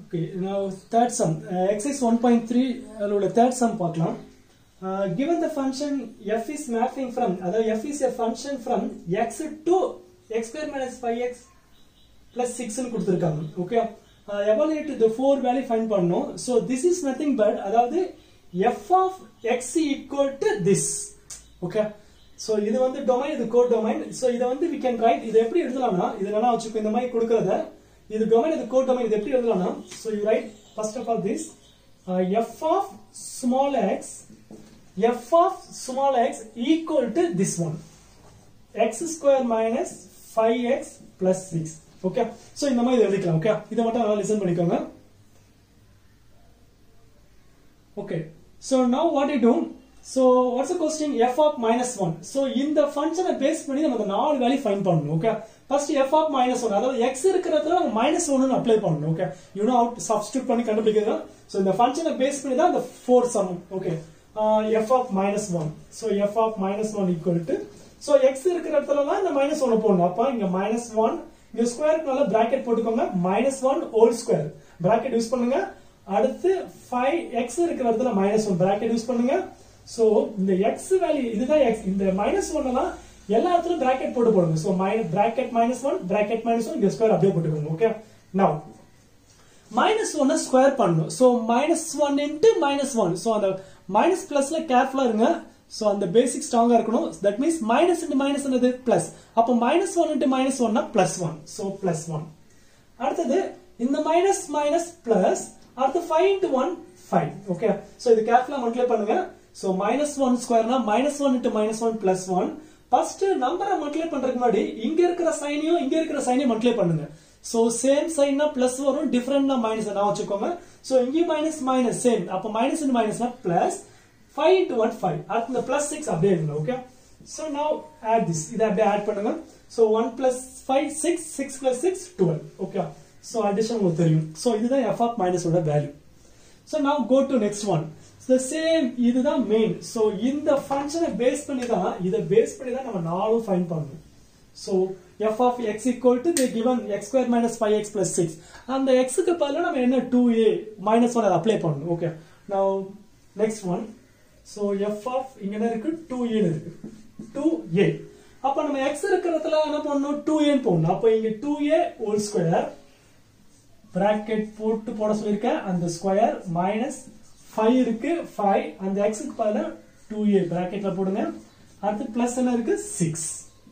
Okay, now third sum. Uh, exercise 1.3 அதில் உள்ள third sum பார்க்கலாம். Uh, given the function f is mapping from, அதாவது f is a function from x to x square minus 5x plus 6 னு கொடுத்திருக்காங்க. Okay. Uh, evaluate the four value find பண்ணணும். So this is nothing but, அதாவது f of x equal to this. Okay. So இது வந்து domain இது code domain so இதை வந்து we can write இதை எப்படி எழுதலாம்னா இது நல்லா வச்சுக்கோ இந்த மாதிரி கொடுக்கறத இது டொமைன் இது கோட் டொமைன் இது எப்படி எழுதலாம்னா so you write first of all this F of small X F of small X equal to this one X square minus five X plus six okay so இந்த மாதிரி இதை எழுதிக்கலாம் okay இதை மட்டும் நல்லா லிசன் பண்ணிக்கோங்க okay so now what you do so what's question F of minus one so இந்த ஃபங்க்ஷனை பேஸ் பண்ணி நம்ம இந்த நாலு வேல்யூ ஃபைன் பண்ணணும் okay first F of minus one அதாவது எக்ஸ் இருக்கிறதுல நம்ம மைனஸ் ஒன்னு அப்ளை பண்ணணும் ஓகே யூனோ அவுட் சப்ஸ்டியூட் பண்ணி கண்டுபிடிக்கிறது ஸோ இந்த ஃபங்க்ஷனை பேஸ் பண்ணி தான் இந்த four sum okay F of minus one so F of minus one equal to so X இருக்கிற இடத்துல தான் இந்த மைனஸ் ஒன்று போடணும் அப்போ இங்க மைனஸ் ஒன் இங்க ஸ்கொயருக்கு மேல பிராக்கெட் போட்டுக்கோங்க minus one whole square bracket use பண்ணுங்க அடுத்து ஃபைவ் எக்ஸ் இருக்கிற இடத்துல மைனஸ் ஒன் பிராக்கெட் யூஸ் பண்ணுங்க சோ இந்த எக்ஸ் வேல்யூ இதுதான் எக்ஸ் இந்த மைனஸ் ஒன் எல்லாம் எல்லா இடத்துலயும் பிராக்கெட் போட்டு போடுங்க so minus bracket minus one bracket minus one இங்க ஸ்கொயர் அப்படியே போட்டுக்கோங்க ஓகே நவ் மைனஸ் ஒன்ன ஸ்கொயர் பண்ணணும் so minus one into minus one so அந்த மைனஸ் பிளஸ்ல கேர்ஃபுல்லா இருங்க சோ அந்த பேசிக் ஸ்ட்ராங்கா இருக்கணும் that means minus into minus என்னது பிளஸ் அப்போ மைனஸ் ஒன் இன்ட்டு மைனஸ் ஒன்னா plus one so plus one அடுத்தது இந்த மைனஸ் மைனஸ் பிளஸ் அடுத்து five into one five okay so இது கேர்ஃபுல்லா மல்டிப்ளை பண்ணுங்க சோ மைனஸ் ஒன் ஸ்கொயர்னா minus one into minus one plus one first நம்பரை மல்டிப்ளை பண்றதுக்கு முன்னாடி இங்க இருக்கிற சைனையும் இங்க இருக்கிற சைனையும் மல்டிப்ளை பண்ணுங்க சோ சேம் சைன்னா பிளஸ் வரும் டிஃபரெண்ட்னா மைனஸ் நான் வச்சுக்கோங்க சோ இங்கேயும் மைனஸ் மைனஸ் சேம் அப்போ மைனஸ் இன்ட் மைனஸ்னா plus five into one five அடுத்து இந்த பிளஸ் சிக்ஸ் அப்படியே இருங்க okay so now add this இதை அப்படியே ஆட் பண்ணுங்க so one plus five six six plus six twelve okay so addition உங்களுக்கு தெரியும் சோ இதுதான் எஃப் ஆஃப் மைனஸோட value so now go to next one the same இதுதான் மெயின் சோ இந்த ஃபங்க்ஷனை பேஸ் பண்ணி தான் இதை பேஸ் பண்ணி தான் நம்ம நாலும் ஃபைன் பண்ணணும் so f of x equal to the given x square minus 5x plus 6 அந்த x க்கு பதிலா நம்ம என்ன 2a minus 1 அதை அப்ளை பண்ணணும் okay now next one so f of இங்க என்ன இருக்கு 2a னு இருக்கு 2a அப்ப நம்ம x இருக்கிறதுல என்ன பண்ணணும் 2a னு போடணும் அப்ப இங்க 2a whole square bracket போட்டு போட சொல்லிருக்கேன் அந்த ஸ்கொயர் மைனஸ் ஃபைவ் இருக்கு ஃபைவ் அந்த எக்ஸுக்கு பதிலா டூ ஏ பிராக்கெட்ல போடுங்க அடுத்து பிளஸ் என்ன இருக்கு சிக்ஸ்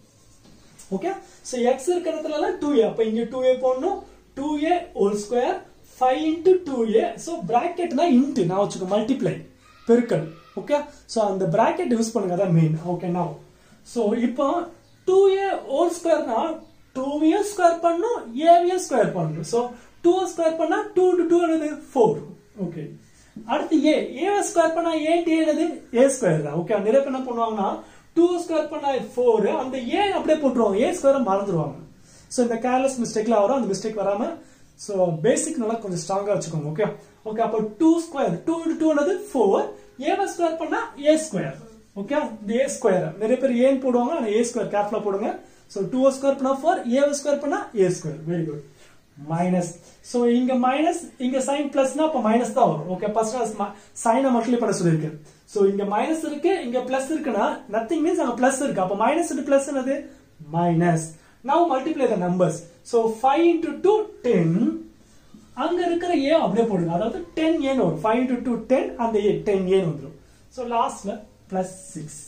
ஓகே சோ எக்ஸ் இருக்கிற இடத்துல டூ ஏ அப்ப இங்க டூ ஏ போடணும் two A whole square five into two A so பிராக்கெட்னா இன்ட்டு நான் வச்சுக்கோ மல்டிப்ளை பெருக்கல் ஓகே ஸோ அந்த பிராக்கெட் யூஸ் பண்ணுங்க அதான் மெயின் ஓகே நான் ஸோ இப்போ டூ ஏ ஹோல் ஸ்கொயர்னா டூவையும் ஸ்கொயர் பண்ணும் ஏவையும் ஸ்கொயர் பண்ணணும் ஸோ டூ ஸ்கொயர் பண்ணா டூ டு டூ என்னது ஃபோர் ஓகே அடுத்து ஏ ஏ ஸ்கொயர் பண்ணா ஏ என்னது ஏ ஸ்கொயர் தான் ஓகே நிறைய பேர் என்ன பண்ணுவாங்கன்னா டூ ஸ்கொயர் பண்ணா ஃபோர் அந்த ஏ அப்படியே போட்டுருவாங்க ஏ ஸ்கொயர் மறந்துடுவாங்க ஸோ இந்த கேர்லெஸ் மிஸ்டேக்ல வரும் அந்த மிஸ்டேக் வராம ஸோ பேசிக் நல்லா கொஞ்சம் ஸ்ட்ராங்கா வச்சுக்கோங்க ஓகே ஓகே அப்போ டூ ஸ்கொயர் டூ டூ என்னது ஃபோர் ஏ ஸ்கொயர் பண்ணா ஏ ஸ்கொயர் ஓகே இந்த ஏ ஸ்கொயர் நிறைய பேர் ஏன் போடுவாங்க ஆனால் ஏ ஸ்கொயர் கேர்ஃபுல்லா போடுங்க ஸோ டூ ஸ்கொயர் பண்ணா ஃபோர் ஏ ஸ்கொயர் பண்ணா A square very good minus so இங்க மைனஸ் இங்க சைன் பிளஸ்னா அப்ப மைனஸ் தான் வரும் ஓகே ஃபர்ஸ்ட் சைனை மல்டிப்ளை பண்ண சொல்லிருக்கு சோ இங்க மைனஸ் இருக்கு இங்க பிளஸ் இருக்குன்னா நத்திங் மீன்ஸ் அங்க பிளஸ் இருக்கு அப்ப மைனஸ் இன்டு பிளஸ் என்னது minus now multiply the numbers so five into two ten அங்க இருக்கிற ஏ அப்படியே போடுங்க அதாவது டென் ஏன்னு வரும் ஃபைவ் இன்டு டூ டென் அந்த ஏ டென் ஏன்னு வந்துடும் சோ லாஸ்ட்ல plus six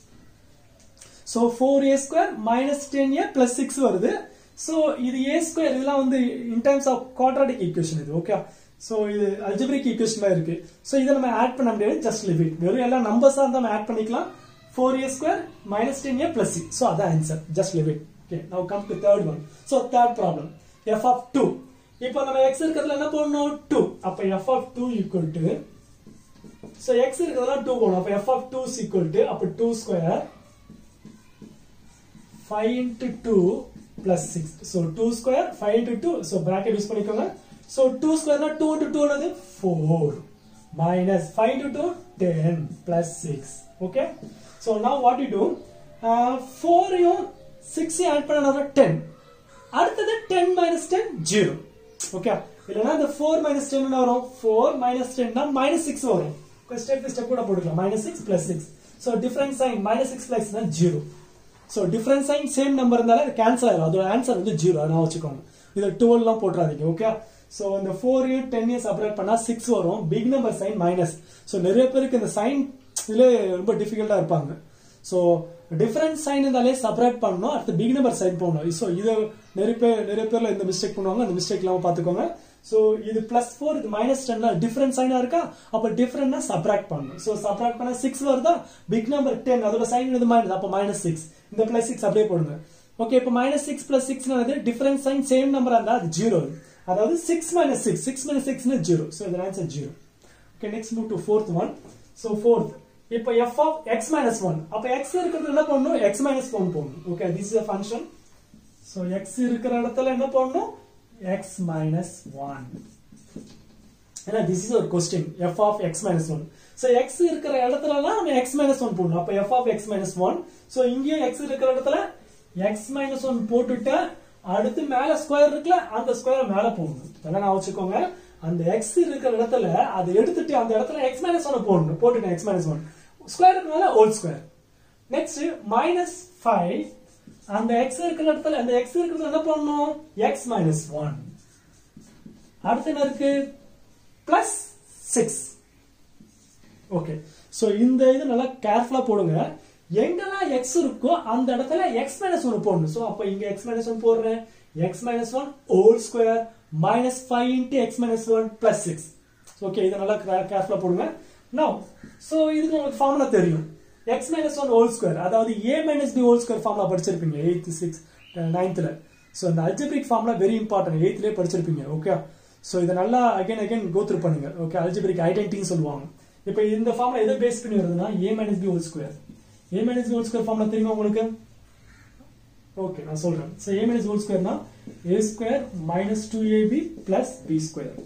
so four A square minus ten A plus six வருது ஸோ இது ஏ ஸ்கொயர் இதெல்லாம் வந்து in terms of quadratic equation இது ஓகே ஸோ இது அல்ஜிபிரிக் ஈக்குவேஷன் மாதிரி இருக்கு ஸோ இதை நம்ம ஆட் பண்ண முடியாது ஜஸ்ட் லிவ் இட் வெறும் எல்லா நம்பர்ஸாக இருந்தால் நம்ம ஆட் பண்ணிக்கலாம் four A square minus ten A plus six so அதான் answer just leave it okay now come to third one so third problem F of two இப்போ நம்ம எக்ஸ் இருக்கிறதுல என்ன போடணும் டூ அப்போ F of two equal to so X இருக்கிறதுலாம் two போடணும் அப்போ F of two equal to அப்போ two square five into two plus 6 so 2 square 5 into 2 so bracket use பண்ணிக்கோங்க so 2 square na 2 into 2 என்னது 4 minus 5 into 2 10 plus 6 okay so now what you do uh, 4 யும் 6 யும் add பண்ண 10 அடுத்தது 10 minus 10 0 okay இல்லைன்னா இந்த four minus ten என்ன வரும் ஃபோர் மைனஸ் டென்னா மைனஸ் சிக்ஸ் வரும் ஸ்டெப் பை ஸ்டெப் கூட போட்டுக்கலாம் minus six plus six so difference sign minus six plus தான் zero so difference sign same number இருந்தாலும் கேன்சல் ஆகும் அதோட ஆன்சர் வந்து ஜீரோ நான் வச்சுக்கோங்க இதில் டுவெல்லாம் போட்டுறாதீங்க ஓகே ஸோ இந்த four year ten years separate பண்ணால் சிக்ஸ் வரும் big number sign minus so நிறைய பேருக்கு இந்த சைன் இதில் ரொம்ப டிஃபிகல்ட்டாக இருப்பாங்க ஸோ டிஃபரன்ஸ் சைன் இருந்தாலே செப்பரேட் பண்ணணும் அடுத்து பிக் நம்பர் சைன் போடணும் ஸோ இதை நிறைய பேர் நிறைய பேர்ல இந்த மிஸ்டேக் பண்ணுவாங்க அந்த மிஸ்டேக் இல்லாமல் பார்த்துக்கோங்க ஸோ இது பிளஸ் ஃபோர் இது மைனஸ் டென்னா டிஃபரன்ஸ் சைனா இருக்கா அப்போ டிஃபரெண்ட்னா சப்ராக்ட் பண்ணணும் ஸோ சப்ராக்ட் பண்ணா சிக்ஸ் வருதா பிக் நம்பர் டென் அதோட சைன் இது மைனஸ் அப்போ மைனஸ் சிக்ஸ் இந்த பிளஸ் சிக்ஸ் அப்படியே போடுங்க ஓகே இப்போ minus six plus six difference sign same number இருந்தா அது ஜீரோ அதாவது six minus six six minus சிக்ஸ்னு ஜீரோ ஸோ இது answer zero okay next move to fourth one so fourth இப்போ F of X minus one அப்போ X இருக்கிறது என்ன பண்ணணும் எக்ஸ் மைனஸ் ஒன் போடணும் okay this is a function so X இருக்கிற இடத்துல என்ன பண்ணணும் எக்ஸ் மைனஸ் ஒன் ஏன்னா திஸ் இஸ் ஒரு question F of X minus one so X இருக்கிற இடத்துலலாம் நம்ம எக்ஸ் மைனஸ் ஒன் போடணும் அப்போ F of X minus one so இங்கேயும் எக்ஸ் இருக்கிற இடத்துல எக்ஸ் மைனஸ் ஒன் போட்டுட்டு அடுத்து மேல ஸ்கொயர் இருக்குல்ல அந்த ஸ்கொயர் மேல போடணும் இதெல்லாம் நான் வச்சுக்கோங்க அந்த எக்ஸ் இருக்கிற இடத்துல அதை எடுத்துட்டு அந்த இடத்துல எக்ஸ் மைனஸ் ஒன் போடணும் போட்டுட்டேன் எக்ஸ் மைனஸ் ஒன் ஸ்கொயர் மேல whole square next minus five அந்த எக்ஸ் இருக்கிற இடத்துல அந்த எக்ஸ் இருக்கிறது என்ன பண்ணணும் எக்ஸ் மைனஸ் ஒன் அடுத்து என்ன இருக்கு பிளஸ் சிக்ஸ் ஓகே ஸோ இந்த இது நல்லா கேர்ஃபுல்லா போடுங்க எங்கெல்லாம் எக்ஸ் இருக்கோ அந்த இடத்துல எக்ஸ் மைனஸ் ஒன் போடணும் ஸோ அப்போ இங்க எக்ஸ் மைனஸ் ஒன் போடுறேன் X minus one whole square minus five into X minus one plus six okay இதை நல்லா கேர்ஃபுல்லா போடுங்க நோ ஸோ இதுக்கு உங்களுக்கு ஃபார்முலா தெரியும் X minus one whole square அதாவது A minus B whole square formula படிச்சிருப்பீங்க எயித்து சிக்ஸ் நைன்த்தில் ஸோ இந்த அல்ஜிபிரிக் ஃபார்முலா வெரி இம்பார்ட்டன்ட் எயித்லேயே படிச்சிருப்பீங்க ஓகே ஸோ இதை நல்லா அகைன் அகைன் கோ த்ரூ பண்ணுங்க ஓகே அல்ஜிபிரிக் ஐடென்டின்னு சொல்லுவாங்க இப்போ இந்த ஃபார்முலா எதை பேஸ் பண்ணி வருதுன்னா A minus B whole square A minus B whole square formula தெரியுமா உங்களுக்கு ஓகே நான் சொல்றேன் ஸோ ஏ மைனஸ் ஹோல் ஸ்கொயர்னா ஏ square minus two AB plus B square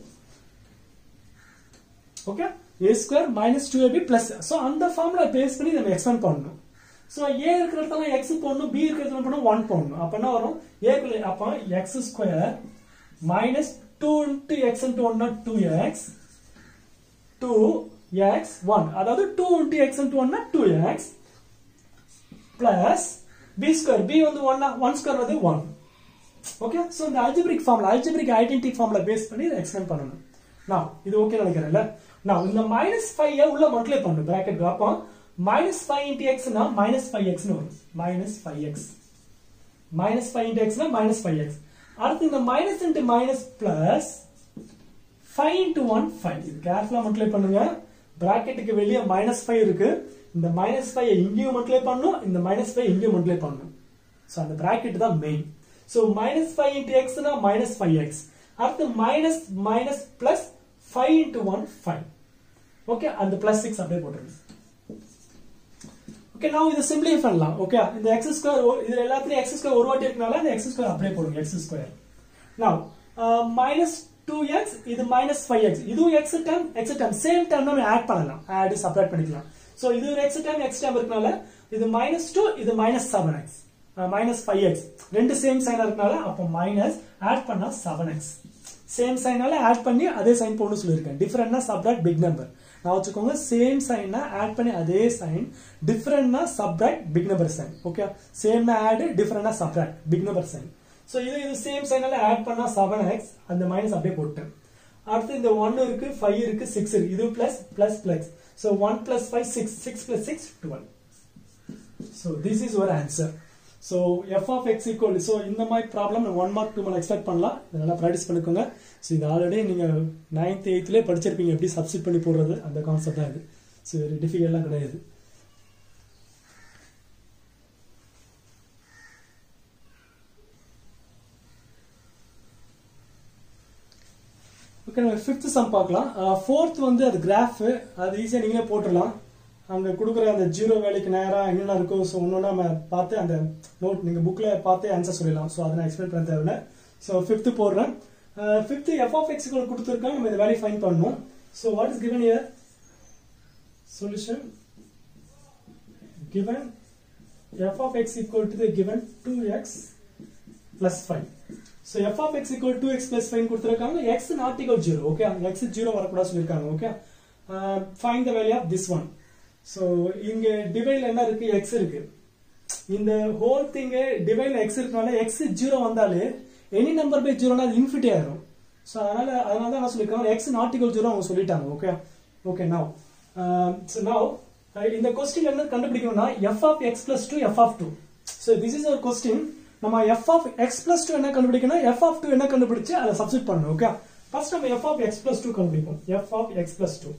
okay A square minus two AB plus so அந்த formula base பண்ணி நம்ம expand பண்ணணும் so ஏ இருக்கிற இடத்துல எக்ஸ் போடணும் பி இருக்கிற இடத்துல போடணும் ஒன் போடணும் அப்போ என்ன வரும் ஏக்குள்ள அப்போ x square minus two into x into ஒன்னா two x two x one அதாவது டூ இன்ட்டு எக்ஸ் இன்ட்டு ஒன்னா two x plus B square b வந்து ஒன் ஒன் ஸ்கொயர் வந்து ஒன் ஓகே ஸோ இந்த algebraic formula algebraic identity formula base பண்ணி இதை explain பண்ணணும் நான் இது ஓகே நினைக்கிறேன்ல நான் இந்த மைனஸ் ஃபைவ் உள்ள மல்டிப்ளை பண்ணணும் பிராக்கெட் அப்போ மைனஸ் ஃபைவ் இன்டி எக்ஸ்னா மைனஸ் ஃபைவ் எக்ஸ்னு வரும் minus five x minus five into எக்ஸ்னா மைனஸ் ஃபைவ் எக்ஸ் அடுத்து இந்த minus into minus plus five into one five இது கேர்ஃபுல்லா மல்டிப்ளை பண்ணுங்க பிராக்கெட்டுக்கு வெளியே மைனஸ் ஃபைவ் இருக்கு இந்த மைனஸ் ஃபைவ் இங்கேயும் மல்டிப்ளை பண்ணும் இந்த மைனஸ் ஃபைவ் இங்கேயும் மல்டிப்ளை பண்ணும் ஸோ அந்த பிராக்கெட் தான் main so minus five into எக்ஸ்னா மைனஸ் ஃபைவ் எக்ஸ் அடுத்து minus minus plus five into one five okay அந்த பிளஸ் சிக்ஸ் அப்படியே போட்டுருங்க ஓகே நான் இதை சிம்பிளை பண்ணலாம் ஓகே இந்த எக்ஸ் ஸ்கொயர் இது எல்லாத்துலயும் எக்ஸ் ஸ்கொயர் ஒரு வாட்டி இருக்கனால இந்த எக்ஸ் ஸ்கொயர் அப்படியே போடுங்க எக்ஸ் ஸ்கொயர் நான் மைனஸ் டூ எக்ஸ் இது மைனஸ் ஃபைவ் எக்ஸ் இதுவும் x term x term same term நம்ம ஆட் பண்ணலாம் ஆட் செப்பரேட் பண்ணிக்கலாம் ஸோ இது ஒரு எக்ஸ் டேம் எக்ஸ் டேம் இருக்கனால இது மைனஸ் டூ இது minus seven x minus five x ரெண்டு சேம் சைனா இருக்கனால அப்போ மைனஸ் ஆட் பண்ணா செவன் எக்ஸ் சேம் சைனால ஆட் பண்ணி அதே சைன் போடணும் சொல்லியிருக்கேன் டிஃபரெண்ட்னா சப்ராக்ட் பிக் நம்பர் நான் வச்சுக்கோங்க சேம் சைனா ஆட் பண்ணி அதே சைன் டிஃபரெண்ட்னா subtract big number sign okay சேம்னா ஆட் டிஃபரெண்ட்னா subtract big number sign so இது இது சேம் சைனால ஆட் பண்ணா செவன் எக்ஸ் அந்த மைனஸ் அப்படியே போட்டேன் அடுத்து இந்த ஒன் இருக்கு ஃபைவ் இருக்கு சிக்ஸ் இருக்கு இது plus plus plus so one plus five six six plus six twelve so this is ஒரு answer so F of x equal so இந்த மாதிரி problem one mark two mark expect பண்ணலாம் இதெல்லாம் practice பண்ணிக்கோங்க so இது already நீங்கள் ninth எயித்துலேயே படிச்சிருப்பீங்க எப்படி சப்ஸ்டிட் பண்ணி போடுறது அந்த கான்செப்ட் தான் இது ஸோ டிஃபிகல்ட்லாம் கிடையாது ஓகே நம்ம ஃபிஃப்த் சம் பார்க்கலாம் ஃபோர்த் வந்து அது கிராஃப் அது ஈஸியாக நீங்களே போட்டுடலாம் அங்கே கொடுக்குற அந்த ஜீரோ வேலைக்கு நேராக என்னென்ன இருக்கோ ஸோ ஒன்று நம்ம பார்த்து அந்த நோட் நீங்கள் புக்கில் பார்த்து ஆன்சர் சொல்லிடலாம் ஸோ அதை நான் எக்ஸ்பிளைன் பண்ண தேவையில்ல ஸோ ஃபிஃப்த்து போடுறேன் ஃபிஃப்த்து எஃப் ஆஃப் எக்ஸ் கொடுத்துருக்காங்க நம்ம இந்த வேலையை ஃபைன் பண்ணணும் so what is given here solution given f of x equal to the given 2x plus 5 so F of x equal two x plus five கொடுத்துருக்காங்க x not equal zero okay x zero வரக்கூடாது சொல்லியிருக்காங்க okay fine the value of this one so இங்க டிவைட்ல என்ன இருக்கு x இருக்கு இந்த whole thing டிவைட்ல எக்ஸ் இருக்கனால எக்ஸ் ஜீரோ வந்தாலே எனி நம்பர் பை ஜீரோனா அது இன்ஃபினிட்டி ஆயிரும் ஸோ அதனால அதனால தான் என்ன சொல்லியிருக்காங்க எக்ஸ் நாட் ஈக்குவல் ஜீரோ அவங்க சொல்லிட்டாங்க okay okay now so now இந்த கொஸ்டின் என்ன கண்டுபிடிக்கணும்னா f of x plus two f of two so this is ஒரு கொஸ்டின் நம்ம f of x plus two என்ன கண்டுபிடிக்கணும் எஃப் ஆஃப் டூ என்ன கண்டுபிடிச்சு அதை சப்ஸ்டிட் பண்ணணும் ஓகே ஃபர்ஸ்ட் நம்ம f of x plus two கண்டுபிடிப்போம் f of x plus two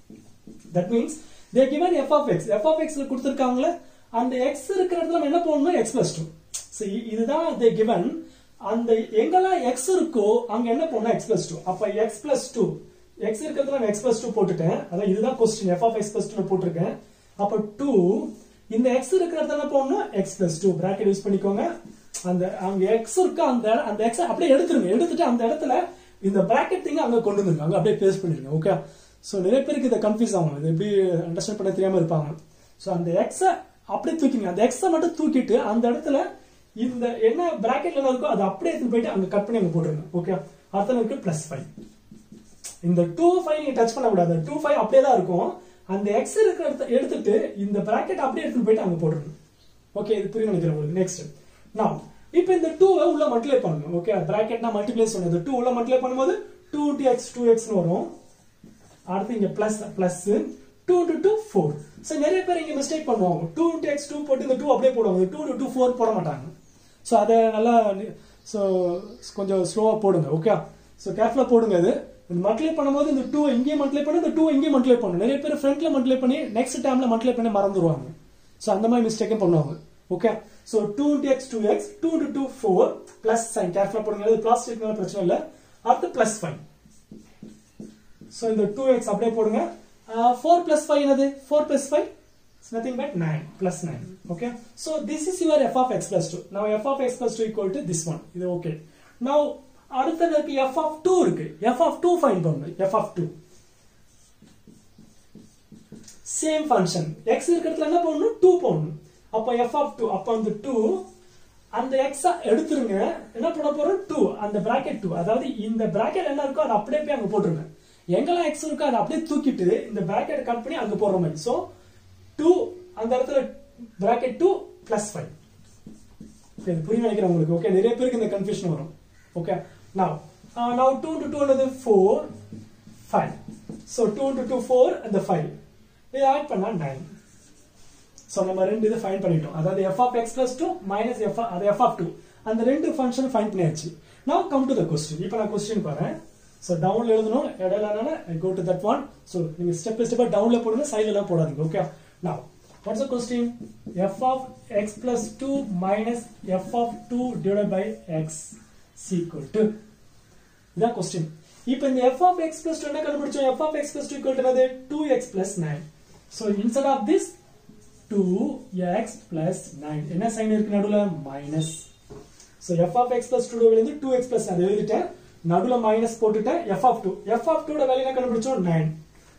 that means the given f of x F of x கொடுத்துருக்காங்களே அந்த எக்ஸ் இருக்கிற இடத்துல நம்ம என்ன போடணும் எக்ஸ் பிளஸ் டூ சரி இதுதான் தே கிவன் அந்த எங்கெல்லாம் எக்ஸ் இருக்கோ அங்க என்ன போடணும் எக்ஸ் பிளஸ் டூ அப்ப எக்ஸ் பிளஸ் டூ எக்ஸ் இருக்கிறதுல நான் எக்ஸ் பிளஸ் டூ போட்டுட்டேன் அதான் இதுதான் question F of x plus two போட்டிருக்கேன் அப்ப டூ இந்த எக்ஸ் இருக்கிற இடத்துல என்ன போடணும் x plus two bracket use பண்ணிக்கோங்க அந்த அங்க எக்ஸ் இருக்கு அந்த அந்த எக்ஸ் அப்படியே எடுத்துருங்க எடுத்துட்டு அந்த இடத்துல இந்த பிராக்கெட் திங்க அங்க கொண்டு வந்துருங்க அங்க அப்படியே பேஸ்ட் பண்ணிருங்க ஓகே ஸோ நிறைய பேருக்கு இதை கன்ஃபியூஸ் ஆகும் இது எப்படி அண்டர்ஸ்டாண்ட் பண்ண தெரியாம இருப்பாங்க ஸோ அந்த எக்ஸை அப்படியே தூக்கிங்க அந்த எக்ஸை மட்டும் தூக்கிட்டு அந்த இடத்துல இந்த என்ன பிராக்கெட்ல என்ன இருக்கோ அதை அப்படியே எடுத்து போயிட்டு அங்க கட் பண்ணி அங்க போட்டுருங்க ஓகே அடுத்த இருக்கு பிளஸ் ஃபைவ் இந்த டூ ஃபைவ் நீங்க டச் பண்ணக்கூடாது டூ ஃபைவ் அப்படியே தான் இருக்கும் அந்த எக்ஸ் இருக்கிற இடத்த எடுத்துட்டு இந்த பிராக்கெட் அப்படியே எடுத்து போயிட்டு அங்க போட்டுருங்க ஓகே இது புரியும் நினைக்கிறேன் உங்களுக்கு நெக்ஸ்ட் நான் இப்போ இந்த டூ உள்ள மல்டிப்ளை பண்ணணும் ஓகே பிராக்கெட்னா மல்டிப்ளை சொன்னது டூ உள்ள மல்டிப்ளை பண்ணும்போது டூ டி எக்ஸ் டூ எக்ஸ்னு வரும் அடுத்து இங்க plus plus two to two four so நிறைய பேர் இங்க மிஸ்டேக் பண்ணுவாங்க டூ டு எக்ஸ் டூ போட்டு இந்த டூ அப்படியே போடுவாங்க டூ டு டூ ஃபோர் போட மாட்டாங்க ஸோ அதை நல்லா ஸோ கொஞ்சம் ஸ்லோவாக போடுங்க ஓகே ஸோ கேர்ஃபுல்லாக போடுங்க அது மல்டிப்ளை பண்ணும்போது இந்த டூ இங்கேயே மல்டிப்ளை பண்ணி இந்த டூ இங்கேயே மல்டிப்ளை பண்ணணும் நிறைய பேர் ஃப்ரண்ட்ல மல்டிப்ளை பண்ணி நெக்ஸ்ட் டைம்ல மல்டிப்ளை பண்ணி மறந்துடுவாங்க ஸோ அந்த மாதிரி மிஸ்டேக்கும் பண்ணுவாங்க okay so two to x two x two to two four plus sign கேர்ஃபுல்லாக போடுங்க அது பிளாஸ்டிக்னால பிரச்சனை இல்லை அடுத்து பிளஸ் ஃபைவ் ஸோ இந்த டூ எக்ஸ் அப்படியே போடுங்க ஃபோர் பிளஸ் ஃபைவ் என்னது four plus five It's nothing but 9 plus 9 okay so this is your f of x plus 2 now f of x plus 2 equal to this one இது okay now அடுத்தது இருக்கு f of 2 இருக்கு f of 2 find பண்ணணும் f of 2 same function x இருக்கிற இடத்துல என்ன பண்ணணும் 2 போடணும் அப்ப f of 2 அப்ப அந்த 2 அந்த x எடுத்துருங்க என்ன பண்ண போறோம் 2 அந்த பிராக்கெட் 2 அதாவது இந்த பிராக்கெட் என்ன இருக்கோ அதை அப்படியே போய் அங்க போட்டுருங்க எங்கெல்லாம் x இருக்கோ அதை அப்படியே தூக்கிட்டு இந்த பிராக்கெட் கட் பண்ணி அங்க போடுற மாதிரி சோ 2 அந்த இடத்துல பிராக்கெட் 2 பிளஸ் 5 இது புரிய நினைக்கிறேன் உங்களுக்கு ஓகே நிறைய பேருக்கு இந்த கன்ஃபியூஷன் வரும் okay now uh, now 2 into 2 என்னது 4 5 so 2 into 2 4 and the 5 இதை ஆட் பண்ணா 9 so நம்ம ரெண்டு இது ஃபைண்ட் பண்ணிட்டோம் அதாவது f of x plus 2 minus f அது f of 2 அந்த ரெண்டு ஃபங்க்ஷன் ஃபைண்ட் பண்ணியாச்சு now come to the question இப்போ நான் கொஸ்டின் பாறேன் ஸோ டவுன்ல எழுதணும் இடையில go to that one so நீங்க ஸ்டெப் பை ஸ்டெப்பா டவுன்ல போடுங்க சைடுல எல்லாம் போடாதீங்க okay now what's the question f of x plus 2 minus f of 2 divided by x is equal to இதான் கொஸ்டின் இப்போ இந்த f of x plus 2 என்ன கண்டுபிடிச்சோம் f of x plus 2 equal to என்னது 2x plus 9 so instead of this 2x plus 9 என்ன sign இருக்கு நடுவுல minus so f of x plus 2 வெளியில இருந்து 2x plus அதை எழுதிட்டேன் நடுவுல மைனஸ் போட்டுட்டேன் f of 2 f of 2 ஓட வேல்யூ என்ன கண்டுபிடிச்சோம் 9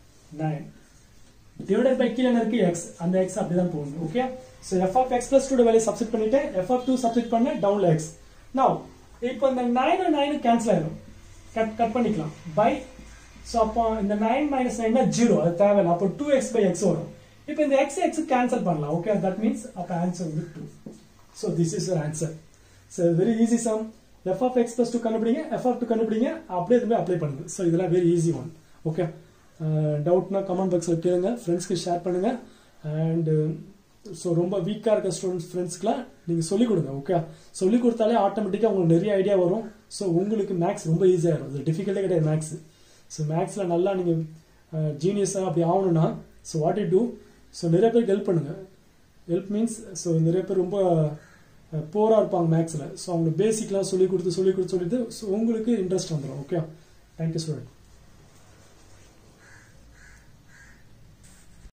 9 டிவைடட் பை கீழ இருக்கு x அந்த x அப்படிதான் போகணும் ஓகே so f of x plus 2 ஓட வேல்யூ சப்ஸ்டிட் பண்ணிட்டேன் f of 2 சப்ஸ்டிட் பண்ண டவுன்ல x now இப்போ இந்த 9 9 கேன்சல் ஆயிடும் கட் கட் பண்ணிக்கலாம் பை சோ அப்போ இந்த 9 மைனஸ் 9 0 அது தேவையில்லை அப்போ 2x by x வரும் இப்போ இந்த x x கேன்சல் பண்ணலாம் ஓகே தட் மீன்ஸ் அப்போ ஆன்சர் வந்து 2 so this is your answer so very easy sum f of x plus 2 கண்டுபிடிங்க f of 2 கண்டுபிடிங்க அப்படியே இதுமே அப்ளை பண்ணுங்க so இதெல்லாம் வெரி ஈஸி ஒன் ஓகே டவுட்னா கமெண்ட் பாக்ஸில் கேளுங்க ஃப்ரெண்ட்ஸ்க்கு ஷேர் பண்ணுங்க அண்ட் ஸோ ரொம்ப வீக்காக இருக்க ஸ்டூடெண்ட்ஸ் ஃப்ரெண்ட்ஸ்க்குலாம் நீங்கள் சொல்லிக் கொடுங்க ஓகே சொல்லிக் கொடுத்தாலே ஆட்டோமேட்டிக்காக உங்களுக்கு நிறைய ஐடியா வரும் ஸோ உங்களுக்கு மேக்ஸ் ரொம்ப ஈஸியாக இருக்கும் அது டிஃபிகல்ட்டே கிடையாது மேக்ஸ் ஸோ மேக்ஸில் நல்லா நீங்கள் ஜீனியஸாக அப்படி ஆகணும்னா so what it do so நிறைய பேருக்கு ஹெல்ப் பண்ணுங்க ஹெல்ப் மீன்ஸ் ஸோ நிறைய பேர் ரொம்ப போராக இருப்பாங்க மேக்ஸில் ஸோ அவங்க பேசிக்லாம் சொல்லி கொடுத்து சொல்லி கொடுத்து சொல்லிட்டு ஸோ உங்களுக்கு இன்ட்ரெஸ்ட் வந்துடும் ஓகே தேங்க்யூ ஸ்டூடெண்ட்